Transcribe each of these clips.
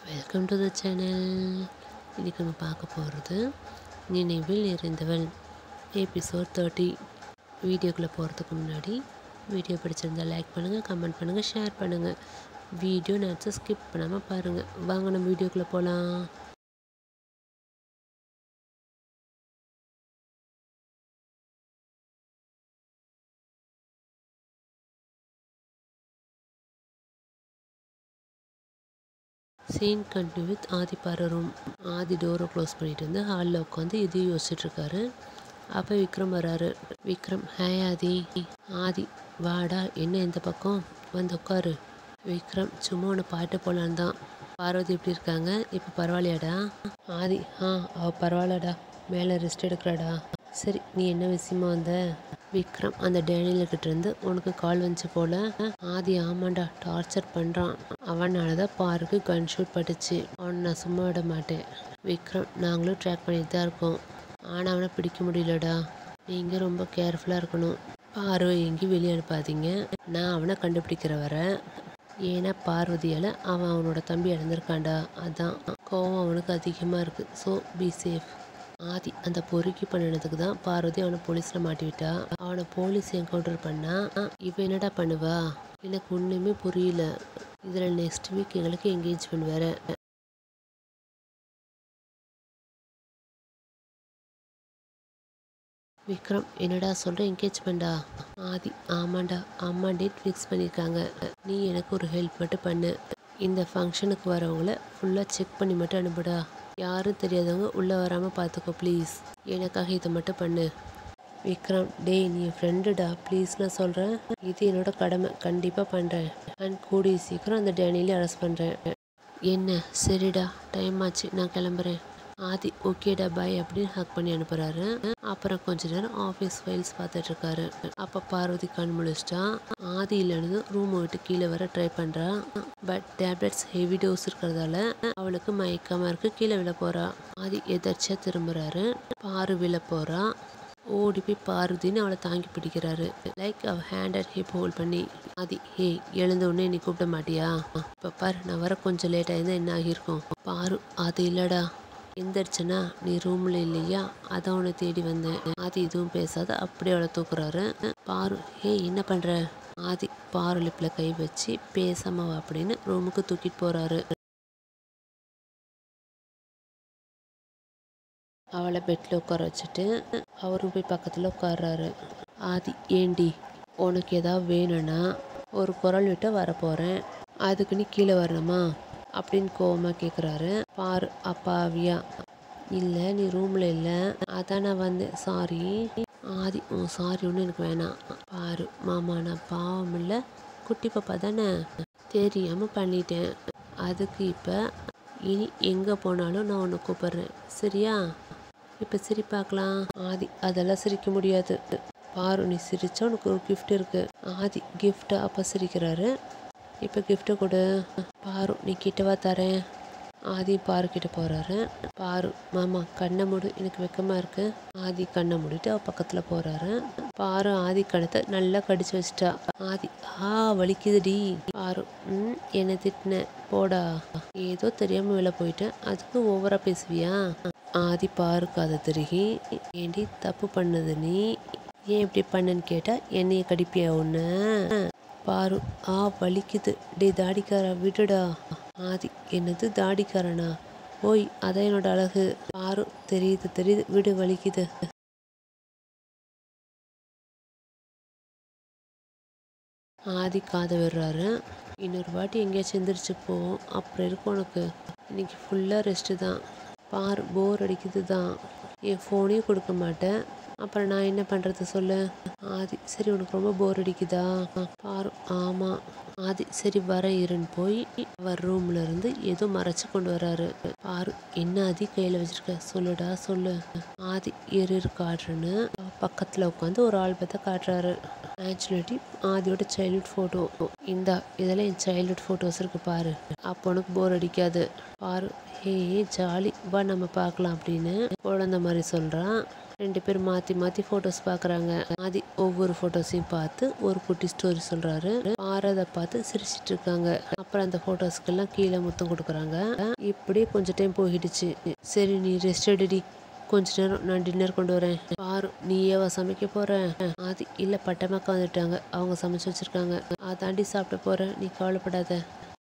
welcome to the channel இன்றைக்கி நம்ம பார்க்க போகிறது நினைவில் நிறைந்தவள் எபிசோட் தேர்ட்டி வீடியோக்குள்ளே போகிறதுக்கு முன்னாடி வீடியோ பிடிச்சிருந்தா லைக் பண்ணுங்கள் கமெண்ட் பண்ணுங்கள் ஷேர் பண்ணுங்கள் வீடியோ நேரத்தை ஸ்கிப் பண்ணாமல் பாருங்கள் வாங்க நம்ம வீடியோக்குள்ளே போகலாம் சீன் கண்டினியூ வித் ஆதி பாரு ரூம் ஆதி டோரை க்ளோஸ் பண்ணிட்டு வந்து ஹாலில் உட்காந்து இதையும் யோசிச்சுட்டு இருக்காரு அப்போ விக்ரம் வராரு விக்ரம் ஹே ஆதி ஆதி வாடா என்ன இந்த பக்கம் வந்து உட்காரு விக்ரம் சும்மா ஒன்று பாட்டு போலான்னு தான் பார்வதி எப்படி இருக்காங்க இப்போ பரவாயில்லையாடா ஆதி ஆ அவ பரவாயில்லடா மேலே ரெஸ்ட் எடுக்கிறாடா சரி நீ என்ன விஷயமா வந்த விக்ரம் அந்த டேனியல் கிட்ட இருந்து உனக்கு கால் வந்துச்சு போல ஆதி ஆமாண்டா டார்ச்சர் பண்ணுறான் அவனால தான் பாருக்கு கன் ஷூட் பட்டுச்சு அவனை நான் சும்மா விட மாட்டேன் விக்ரம் நாங்களும் ட்ராக் பண்ணிட்டு தான் இருக்கோம் ஆனால் அவனை பிடிக்க முடியலடா நீங்கள் ரொம்ப கேர்ஃபுல்லாக இருக்கணும் பார்வை எங்கேயும் வெளியே அனுப்பாதீங்க நான் அவனை கண்டுபிடிக்கிற வர ஏன்னா பார்வதியால் அவன் அவனோட தம்பி இழந்திருக்கான்டா அதான் கோவம் அவனுக்கு அதிகமாக இருக்குது ஸோ பி சேஃப் ஆதி அந்த பொறுக்கி பண்ணினதுக்கு தான் பார்வதி அவனை போலீஸில் மாட்டி விட்டா அவனை போலீஸ் என்கவுண்டர் பண்ணா இவன் என்னடா பண்ணுவா எனக்கு ஒன்றுமே புரியல இதில் நெக்ஸ்ட் வீக் எங்களுக்கு என்கேஜ்மெண்ட் வேற விக்ரம் என்னடா சொல்கிற என்கேஜ்மெண்டா ஆதி ஆமாண்டா அம்மா டேட் ஃபிக்ஸ் பண்ணியிருக்காங்க நீ எனக்கு ஒரு ஹெல்ப் மட்டும் பண்ணு இந்த ஃபங்க்ஷனுக்கு வரவங்கள ஃபுல்லாக செக் பண்ணி மட்டும் அனுப்புடா யாரும் தெரியாதவங்க உள்ளே வராமல் பார்த்துக்கோ ப்ளீஸ் எனக்காக இதை மட்டும் பண்ணு விக்ரம் டேய் நீ ஃப்ரெண்டுடா ப்ளீஸ் நான் சொல்கிறேன் இது என்னோட கடமை கண்டிப்பாக பண்ணுறேன் அண்ட் கூடிய சீக்கிரம் அந்த டேனியிலே அரெஸ்ட் பண்ணுறேன் என்ன சரிடா டைம் ஆச்சு நான் கிளம்புறேன் ஆதி ஓகேடா பாய் அப்படின்னு ஹக் பண்ணி அனுப்புறாரு அப்புறம் கொஞ்ச நேரம் ஆஃபீஸ் ஃபைல்ஸ் பார்த்துட்டு இருக்காரு அப்போ பார்வதி கண் முழிச்சிட்டா ஆதி இல்லைன்னு ரூம் விட்டு கீழே வர ட்ரை பண்ணுறா பட் டேப்லெட்ஸ் ஹெவி டோஸ் இருக்கிறதால அவளுக்கு மயக்கமாக இருக்கு கீழே விழ போறா ஆதி எதர்ச்சியாக திரும்புறாரு பாரு விழ போறா ஓடி போய் பார்வதின்னு அவளை தாங்கி பிடிக்கிறாரு லைக் அவ ஹேண்ட் அண்ட் ஹிப் ஹோல்ட் பண்ணி ஆதி ஹே எழுந்த உடனே நீ கூப்பிட மாட்டியா இப்போ பாரு நான் வர கொஞ்சம் லேட் ஆயிருந்தா என்ன ஆகியிருக்கும் பாரு அது இல்லடா எந்திரிச்சனா நீ ரூம்ல இல்லையா அதான் உன்னை தேடி வந்தேன் ஆதி எதுவும் பேசாத அப்படியே அவளை தூக்குறாரு பாரு ஹே என்ன பண்ற ஆதி பாரு லிப்ல கை வச்சு பேசாம வா அப்படின்னு ரூமுக்கு தூக்கிட்டு போறாரு அவளை பெட்டில் உட்கார வச்சுட்டு அவரும் போய் பக்கத்தில் உட்கார்றாரு ஆதி ஏண்டி உனக்கு ஏதாவது வேணும்னா ஒரு குரல் விட்டு வரப்போகிறேன் அதுக்கு நீ கீழே வரணுமா அப்படின்னு கோவமாக கேட்குறாரு பாரு அப்பாவியா இல்லை நீ ரூமில் இல்லை அதான் நான் வந்தேன் சாரி ஆதி உன் சாரி ஒன்றும் எனக்கு வேணாம் பாரு மாமா நான் பாவம் இல்லை குட்டி பாப்பா தானே தெரியாமல் பண்ணிட்டேன் அதுக்கு இப்போ இனி எங்கே போனாலும் நான் உன்னை கூப்பிட்றேன் சரியா இப்போ சிரி பார்க்கலாம் ஆதி அதெல்லாம் சிரிக்க முடியாது பாரு நீ சிரிச்சா உனக்கு ஒரு gift இருக்கு ஆதி கிஃப்டா அப்போ சிரிக்கிறாரு இப்போ gift கொடு பாரு நீ கிட்டவா தரேன் ஆதி பாரு கிட்ட போறாரு பாரு மாமா கண்ணை மூடு எனக்கு வெக்கமா இருக்கு ஆதி கண்ணை மூடிட்டு அவ பக்கத்துல போறாரு பாரு ஆதி கணத்தை நல்லா கடிச்சு வச்சிட்டா ஆதி ஆ வலிக்குதுடி பாரு ம் என்ன திட்டின போடா ஏதோ தெரியாம வெளில போயிட்டேன் அதுக்கு ஓவரா பேசுவியா ஆதி பாருக்கு அதை திருகி ஏண்டி தப்பு பண்ணது நீ ஏன் இப்படி பண்ணன்னு கேட்டா என்னைய கடிப்பியா ஒன்று பாரு ஆ வலிக்குது டே தாடிக்காரா விடுடா ஆதி என்னது தாடிக்காரனா ஓய் அதான் என்னோட அழகு பாரு தெரியுது தெரியுது விடு வலிக்குது ஆதி காதை விடுறாரு இன்னொரு வாட்டி எங்கேயாச்சும் எந்திரிச்சு போவோம் அப்புறம் இருக்கும் உனக்கு இன்னைக்கு ஃபுல்லாக ரெஸ்ட்டு தான் பார் போர் அடிக்குது தான் என் ஃபோனையும் கொடுக்க மாட்டேன் அப்புறம் நான் என்ன பண்ணுறது சொல்லு ஆதி சரி உனக்கு ரொம்ப போர் அடிக்குதா பாரு ஆமாம் ஆதி சரி வர இருன்னு போய் அவர் ரூம்ல இருந்து ஏதோ மறைச்சு கொண்டு வராரு பாரு என்ன ஆதி கையில் வச்சிருக்க சொல்லுடா சொல்லு ஆதி இரு இரு காட்டுறேன்னு பக்கத்தில் உட்காந்து ஒரு ஆல்பத்தை காட்டுறாரு ஆக்சுவலிட்டி ஆதியோட சைல்ட்ஹுட் ஃபோட்டோ இந்தா இதெல்லாம் என் சைல்ட்ஹுட் ஃபோட்டோஸ் இருக்கு பாரு அப்போ உனக்கு போர் அடிக்காது பாரு ஹே ஜாலி வா நம்ம பார்க்கலாம் அப்படின்னு குழந்த மாதிரி சொல்கிறான் ரெண்டு பேரும் மாற்றி மாற்றி ஃபோட்டோஸ் பார்க்குறாங்க ஆதி ஒவ்வொரு ஃபோட்டோஸையும் பார்த்து ஒரு குட்டி ஸ்டோரி சொல்கிறாரு பாரு அதை பார்த்து சிரிச்சிட்டு இருக்காங்க அப்புறம் அந்த ஃபோட்டோஸ்க்கெல்லாம் கீழே முத்தம் கொடுக்குறாங்க இப்படியே கொஞ்சம் டைம் போயிடுச்சு சரி நீ ரெஸ்ட் எடுடி கொஞ்ச நேரம் நான் டின்னர் கொண்டு வரேன் பாரு நீயேவா சமைக்க போற ஆதி இல்லை பட்டமாக்கா வந்துட்டாங்க அவங்க சமைச்சு வச்சிருக்காங்க அதாண்டி சாப்பிட போறேன் நீ கவலைப்படாத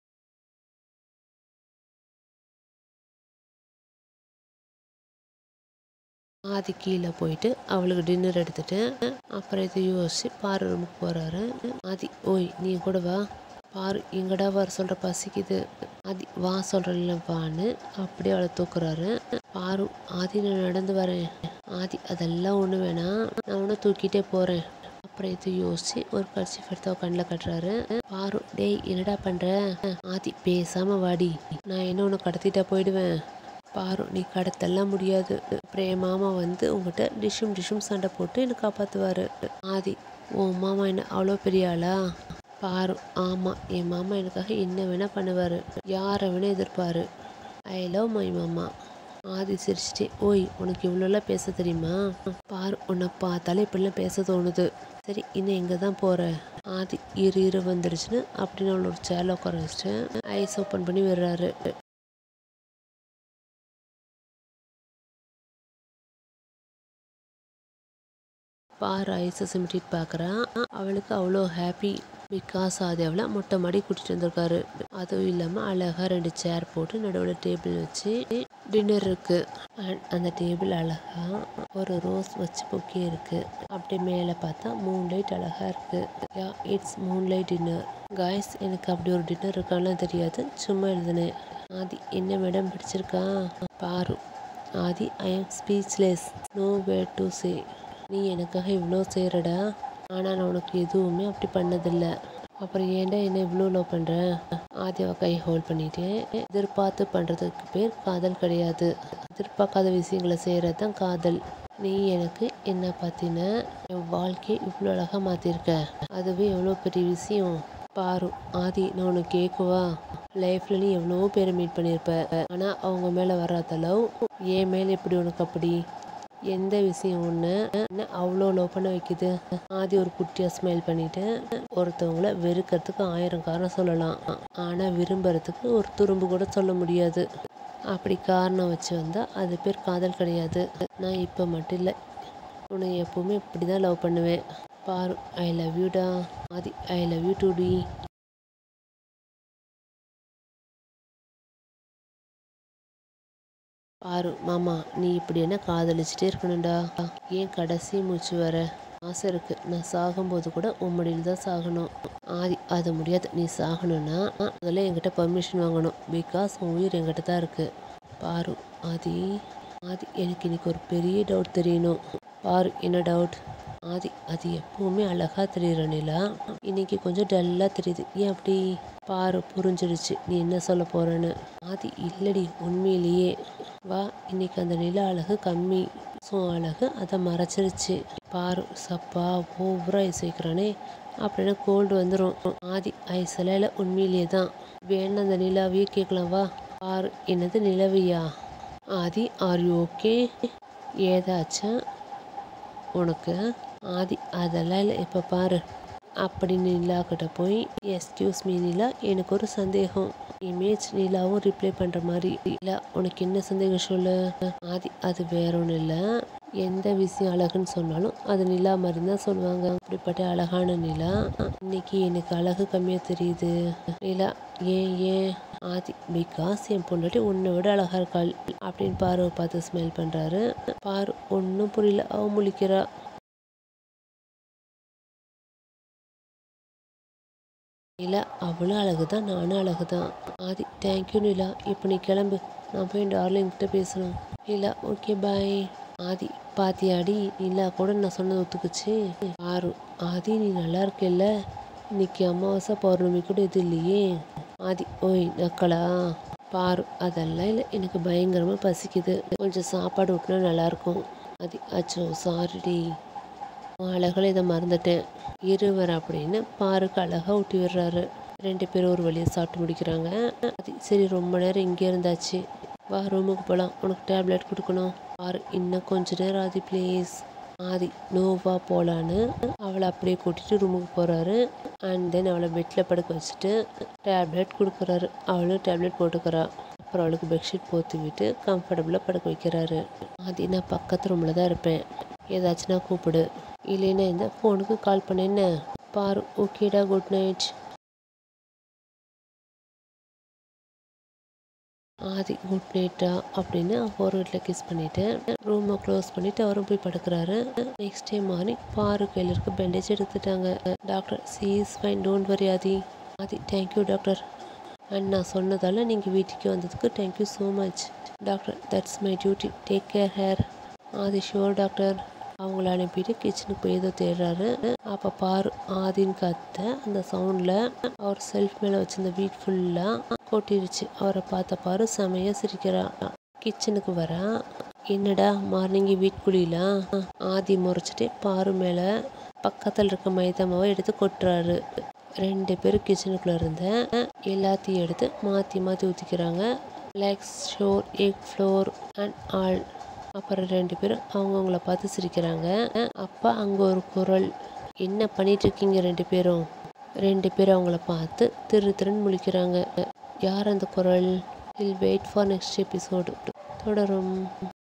ஆதி கீழே போயிட்டு அவளுக்கு டின்னர் எடுத்துட்டு அப்புறம் இதை யோசிச்சு பாரு ரூமுக்கு போறாரு ஆதி ஓய் நீ கூட வா பாரு எங்கடா வர சொல்ற பசிக்குது ஆதி வா சொல்றல வான்னு அப்படியே அவளை தூக்குறாரு பாரு ஆதி நான் நடந்து வரேன் ஆதி அதெல்லாம் ஒண்ணு வேணாம் நான் உன்னை தூக்கிட்டே போறேன் அப்புறம் இது யோசிச்சு ஒரு கட்சி எடுத்து அவ கண்ணில் கட்டுறாரு பாரு டேய் என்னடா பண்ற ஆதி பேசாம வாடி நான் என்ன உன்னை கடத்திட்டா போயிடுவேன் பாரு நீ கடத்தெல்லாம் முடியாது அப்புறம் என் மாமா வந்து உங்ககிட்ட டிஷ்ஷும் டிஷ்ஷும் சண்டை போட்டு என்னை காப்பாற்றுவார் ஆதி உன் மாமா என்ன அவ்வளோ பெரிய ஆளா பாரு ஆமாம் என் மாமா எனக்காக என்ன வேணால் பண்ணுவார் யாரை வேணால் எதிர்ப்பாரு ஐ லவ் மை மாமா ஆதி சிரிச்சிட்டே ஓய் உனக்கு இவ்வளோலாம் பேச தெரியுமா பாரு உன்னை பார்த்தாலே இப்படிலாம் பேச தோணுது சரி இன்னும் எங்கே தான் போகிற ஆதி இரு இரு வந்துடுச்சுன்னு அப்படின்னு அவளை ஒரு சேரில் உட்கார வச்சுட்டு ஐஸ் ஓப்பன் பண்ணி விடுறாரு பாரு ஐஸை சிமிட்டிட்டு பார்க்குறான் அவளுக்கு அவ்வளோ ஹாப்பி பிகாஸ் அது அவளை மொட்டை மாடி கூட்டிகிட்டு வந்திருக்காரு அதுவும் இல்லாமல் அழகாக ரெண்டு சேர் போட்டு நடுவில் டேபிள் வச்சு டின்னர் இருக்கு And அந்த டேபிள் அழகா ஒரு ரோஸ் வச்சு பொக்கே இருக்கு அப்படியே மேலே பார்த்தா மூன் லைட் அழகா இருக்கு yeah it's moon light dinner guys எனக்கு அப்படி ஒரு டின்னர் இருக்கான்லாம் தெரியாது சும்மா எழுதுனேன் ஆதி என்ன மேடம் பிடிச்சிருக்கா பாரு Adhi I am speechless no where to say நீ எனக்காக இவ்வளோ செய்கிறடா ஆனால் நான் உனக்கு எதுவுமே அப்படி பண்ணதில்லை அப்புறம் ஏன்டா என்ன இவ்வளோ லவ் பண்ணுற ஆதியாவை கை ஹோல்ட் பண்ணிட்டு எதிர்பார்த்து பண்ணுறதுக்கு பேர் காதல் கிடையாது எதிர்பார்க்காத விஷயங்களை செய்கிறது தான் காதல் நீ எனக்கு என்ன பார்த்தின என் வாழ்க்கையை இவ்வளோ அழகாக மாற்றிருக்க அதுவே எவ்வளோ பெரிய விஷயம் பாரு ஆதி நான் உனக்கு கேட்குவா லைஃப்பில் நீ எவ்வளோ பேரை மீட் பண்ணியிருப்ப ஆனால் அவங்க மேலே வராத லவ் என் மேலே எப்படி உனக்கு அப்படி எந்த விஷயம் ஒன்று அவ்வளோ லவ் பண்ண வைக்குது ஆதி ஒரு குட்டியாக ஸ்மைல் பண்ணிட்டு ஒருத்தவங்கள வெறுக்கிறதுக்கு ஆயிரம் காரணம் சொல்லலாம் ஆனால் விரும்புறதுக்கு ஒரு துரும்பு கூட சொல்ல முடியாது அப்படி காரணம் வச்சு வந்தால் அது பேர் காதல் கிடையாது நான் இப்போ மட்டும் இல்லை உன்னை எப்பவுமே இப்படி தான் லவ் பண்ணுவேன் பாரு ஐ லவ் யூடா Adhi I love you too டி பாரு மாமா நீ இப்படி என்ன காதலிச்சுட்டே இருக்கணும்டா ஏன் கடைசி மூச்சு வர ஆசை இருக்கு நான் சாகும்போது கூட உன் மடியில் தான் சாகணும் ஆதி அது முடியாது நீ சாகணும்னா முதல்ல என்கிட்ட பர்மிஷன் வாங்கணும் பிகாஸ் உன் உயிர் என்கிட்ட தான் இருக்கு பாரு ஆதி ஆதி எனக்கு இன்னைக்கு ஒரு பெரிய டவுட் தெரியணும் பாரு என்ன டவுட் ஆதி அது எப்பவுமே அழகா தெரியுற நிலா இன்னைக்கு கொஞ்சம் டல்லா தெரியுது ஏன் அப்படி பாரு புரிஞ்சிடுச்சு நீ என்ன சொல்ல போறன்னு ஆதி இல்லடி உண்மையிலேயே வா இன்னைக்கு அந்த நிலா அழகு கம்மி ஸோ அழகு அதை மறைச்சிருச்சு பாரு சப்பா ஓவரா ஐஸ் வைக்கிறானே அப்படின்னா கோல்டு வந்துடும் ஆதி ஐஸ் எல்லாம் உண்மையிலேயே தான் வேணும் அந்த நிலாவையே கேட்கலாம் வா பாரு என்னது நிலவையா ஆதி ஆர் யூ ஓகே ஏதாச்சும் உனக்கு ஆதி அதெல்லாம் இல்லை இப்போ பாரு அப்படி நிலா கிட்ட போய் எஸ்கியூஸ் மீ நிலா எனக்கு ஒரு சந்தேகம் இமேஜ் நிலாவும் ரிப்ளை பண்ணுற மாதிரி இல்லை உனக்கு என்ன சந்தேகம் சொல்லு ஆதி அது வேற ஒன்றும் இல்லை எந்த விஷயம் அழகுன்னு சொன்னாலும் அது நிலா மாதிரி தான் சொல்லுவாங்க அப்படிப்பட்ட அழகான நிலா இன்னைக்கு எனக்கு அழகு கம்மியாக தெரியுது நிலா ஏன் ஏன் ஆதி பிகாஸ் என் பொண்டாட்டி உன்னை விட அழகா இருக்காள் அப்படின்னு பாரு பார்த்து ஸ்மைல் பண்றாரு பாரு ஒன்றும் புரியல அவ முழிக்கிறா நிலா அவளும் அழகுதான் நானும் அழகுதான் ஆதி தேங்க்யூ நிலா இப்போ நீ கிளம்பு நான் போய் டார்லிங் கிட்ட பேசணும் நிலா ஓகே பாய் ஆதி பாத்தியாடி நிலா கூட நான் சொன்னது ஒத்துக்குச்சு ஆறு ஆதி நீ நல்லா இருக்கல்ல இன்னைக்கு அமாவாசை பௌர்ணமி கூட இது இல்லையே ஆதி ஓய் நக்கலா பாரு அதெல்லாம் இல்லை எனக்கு பயங்கரமாக பசிக்குது கொஞ்சம் சாப்பாடு ஊட்டினா நல்லாயிருக்கும் ஆதி அச்சோ சாரிடி உன் அழகில் இதை மறந்துட்டேன் இருவர் அப்படின்னு பாருக்கு அழகாக ஊட்டி விடுறாரு ரெண்டு பேரும் ஒரு வழியை சாப்பிட்டு முடிக்கிறாங்க அது சரி ரொம்ப நேரம் இங்கே இருந்தாச்சு வா ரூமுக்கு போகலாம் உனக்கு டேப்லெட் கொடுக்கணும் ஆறு இன்னும் கொஞ்ச நேரம் ஆதி ப்ளீஸ் ஆதி நோவா போகலான்னு அவளை அப்படியே கூட்டிகிட்டு ரூமுக்கு போகிறாரு அண்ட் தென் அவளை பெட்டில் படுக்க வச்சுட்டு டேப்லெட் கொடுக்குறாரு அவளும் டேப்லெட் போட்டுக்கிறா அப்புறம் அவளுக்கு பெட்ஷீட் போற்றி விட்டு கம்ஃபர்டபுளாக படுக்க வைக்கிறாரு ஆதி நான் பக்கத்து ரூமில் தான் இருப்பேன் ஏதாச்சும்னா கூப்பிடு இல்லைன்னா இந்த ஃபோனுக்கு கால் பண்ணேன்னு பாரு ஓகேடா குட் நைட் ஆதி குட் நைட்டா அப்படின்னு ஒரு வீட்டில் கிஸ் பண்ணிட்டு ரூமை க்ளோஸ் பண்ணிட்டு அவரும் போய் படுக்கிறாரு நெக்ஸ்ட் டே மார்னிங் பாரு கையிலருக்கு பேண்டேஜ் எடுத்துட்டாங்க doctor she is fine don't worry Adhi Adhi thank you doctor and நான் சொன்னதால நீங்கள் வீட்டுக்கு வந்ததுக்கு thank you so much doctor that's my duty take care her Adhi sure doctor அவங்கள அனுப்பிட்டு கிச்சனுக்கு போய் ஏதோ தேடுறாரு அப்போ பாரு ஆதின்னு கத்த அந்த சவுண்டில் அவர் செல்ஃப் மேலே வச்சிருந்த வீட் ஃபுல்லாக கொட்டிருச்சு அவரை பார்த்த பாரு செமையாக சிரிக்கிறா கிச்சனுக்கு வரா என்னடா மார்னிங் வீட் குழிலாம் ஆதி முறைச்சிட்டு பாரு மேலே பக்கத்தில் இருக்க மைதா மாவை எடுத்து கொட்டுறாரு ரெண்டு பேரும் கிச்சனுக்குள்ளே இருந்த எல்லாத்தையும் எடுத்து மாற்றி மாற்றி ஊற்றிக்கிறாங்க லெக்ஸ் ஷோர் எக் ஃப்ளோர் அண்ட் ஆல் அப்புறம் ரெண்டு பேரும் அவங்கவுங்கள பார்த்து சிரிக்கிறாங்க அப்போ அங்கே ஒரு குரல் என்ன பண்ணிட்டு இருக்கீங்க ரெண்டு பேரும் ரெண்டு பேரும் அவங்கள பார்த்து திரு திருன்னு முழிக்கிறாங்க யார் அந்த குரல் will wait for next episode தொடரும்